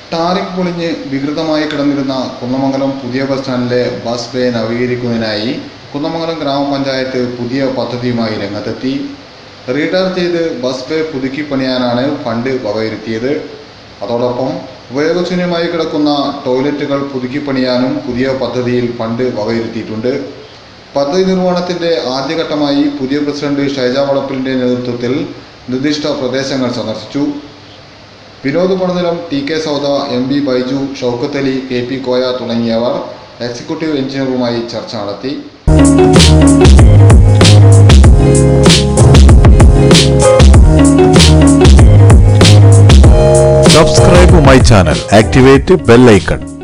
Tarring പൊളിഞ്ഞ് വികൃതമായി കിടന്നിരുന്ന കുന്നമംഗലം പുതിയ ബസ് സ്റ്റാൻഡിലെ ബസ് ബേ നവീകരിക്കുന്നതിനായി കുന്നമംഗലം ഗ്രാമപഞ്ചായത്ത് പുതിയ പദ്ധതിയുമായി രംഗത്തെത്തി റീടാർ ചെയ്ത് ബസ് ബേ പുതുക്കി പണിയാനാണ് ഫണ്ട് വകയിരുത്തിയത് അതോടൊപ്പം ഉപയോഗശൂന്യമായി കിടക്കുന്ന ടോയ്ലറ്റുകൾ പുതുക്കി പണിയാനും പുതിയ പദ്ധതിയിൽ ഫണ്ട് വകയിരുത്തിയിട്ടുണ്ട് പദ്ധതി നിർവഹണത്തിന്റെ ആദ്യഘട്ടമായി പുതിയ പ്രസിഡന്റ് ഷൈജ വളപ്പിലിന്റെ നേതൃത്വത്തിൽ നിർദ്ദിഷ്ട പ്രദേശങ്ങൾ സന്ദർശിച്ചു Vinod Pananilam T K Sauda M B Baiju Shoukath Ali K P Koya തുടങ്ങിയവർ എക്സിക്യൂട്ടീവ് എഞ്ചിനീയറുമായി ചർച്ച നടത്തി Subscribe my channel. Activate bell icon.